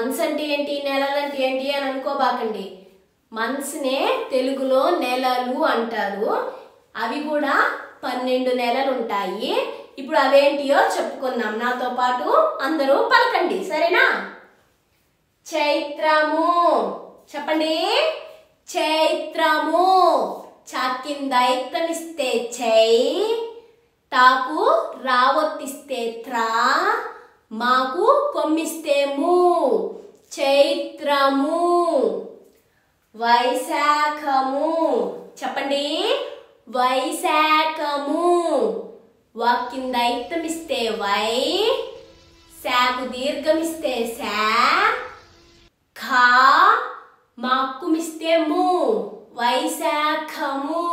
months అంటే ఏంటి నెలలు అంటే ఏంటి అని అనుకోబాకండి మంత్స్నే తెలుగులో నెలలు అంటారు అవి కూడా పన్నెండు నెలలు ఉంటాయి ఇప్పుడు అవేంటియో చెప్పుకుందాం నాతో పాటు అందరూ పలకండి సరేనా చైత్రము చెప్పండి చైత్రము చా కింద ఎత్తనిస్తే చై తాకు రావొత్తిస్తే త్రా మాకు కొమ్మిస్తే ము చైత్రము వైశాఖము చెప్పండి వైశాఖము వా కింద ఇత్తమిస్తే వై శాకు దీర్ఘమిస్తే శా ఖా మాక్కుమిస్తే ము వైశాఖము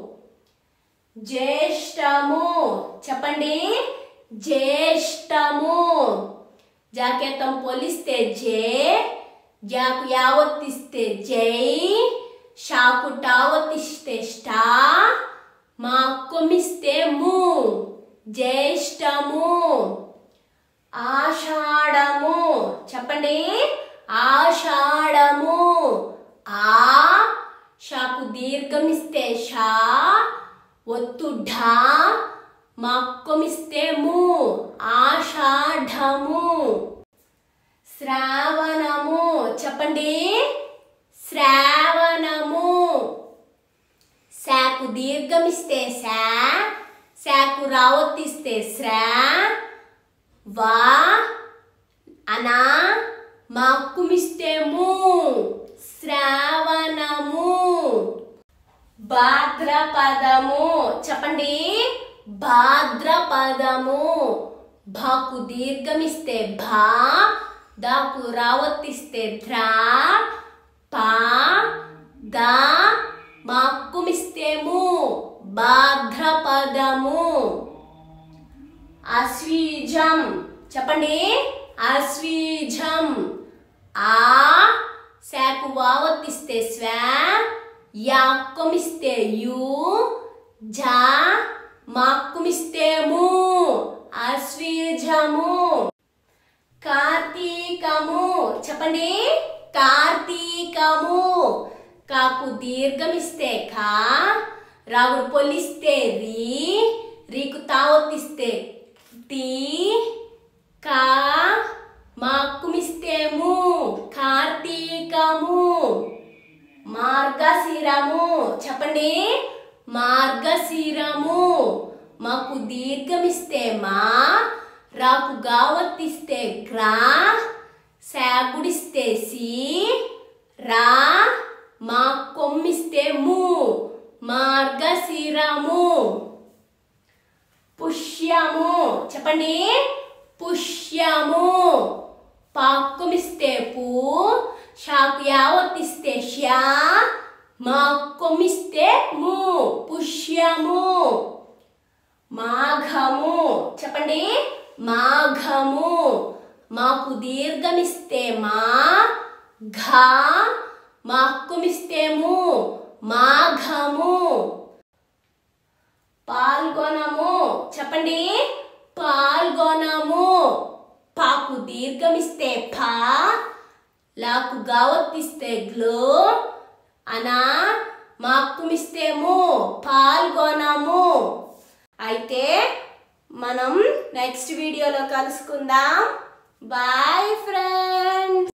జ్యేష్టము చెప్పండి జ్యేష్టము జాకేతం పోలిస్తే జే జాకు యావత్తిస్తే జై షాకు టావత్తిస్తే స్టా మా కొమిస్తే ము జ్యేష్టము ఆషాఢము చెప్పండి ఆషాఢము ఆ షాకు దీర్ఘమిస్తే షా ఒత్తు ఢా మక్కుమిస్తే ము ఆషాఢము శ్రావణము చెప్పండి శ్రావణము శాకు దీర్ఘమిస్తే శా శాకు రావత్తిస్తే శ్రా వా అనా మాక్కుమిస్తే ము శ్రావణము భాద్రపదము చెప్పండి భాద్రపదము భాకు దీర్ఘమిస్తే భా దాకు రావత్తిస్తే ధ్రా పా దా మాక్కుమిస్తే ము భాద్రపదము అశ్వీజం చెప్పండి అశ్వీజం ఆ శాకు వావత్తిస్తే స్వా యాక్కుమిస్తే యు జా మాక్కుమిస్తే ము అశ్వీజము కార్తీకము చెప్పండి కార్తీకము కాకు దీర్ఘమిస్తే కా రాగుడు పొలిస్తే రీ రీకు తావొత్తిస్తే టీ కా మాక్కుమిస్తే ము కార్తీకము మార్గశిరము చెప్పండి మార్గశిరము మాకు దీర్ఘమిస్తే మా రాకు గావత్తిస్తే గ్రా శాగుడిస్తే సి రా మా కొమ్మిస్తే ము మార్గశిరము పుష్యము చెప్పండి పుష్యము పాక్కుమిస్తే పూ షాకు యావత్తిస్తే షా మా కొమ్మిస్తే ము పుష్యము మాఘము చెప్పండి మాఘము మాకు దీర్ఘమిస్తే మా ఘా మాక్కుమిస్తే ము మాఘము పాల్గొనము చెప్పండి పాల్గొనము పాకు దీర్ఘమిస్తే ఫా లాకు గావత్తిస్తే గ్లో అనా మాక్కుమిస్తే ము పాల్గొనము అయితే మనం నెక్స్ట్ వీడియోలో కలుసుకుందాం బాయ్ ఫ్రెండ్స్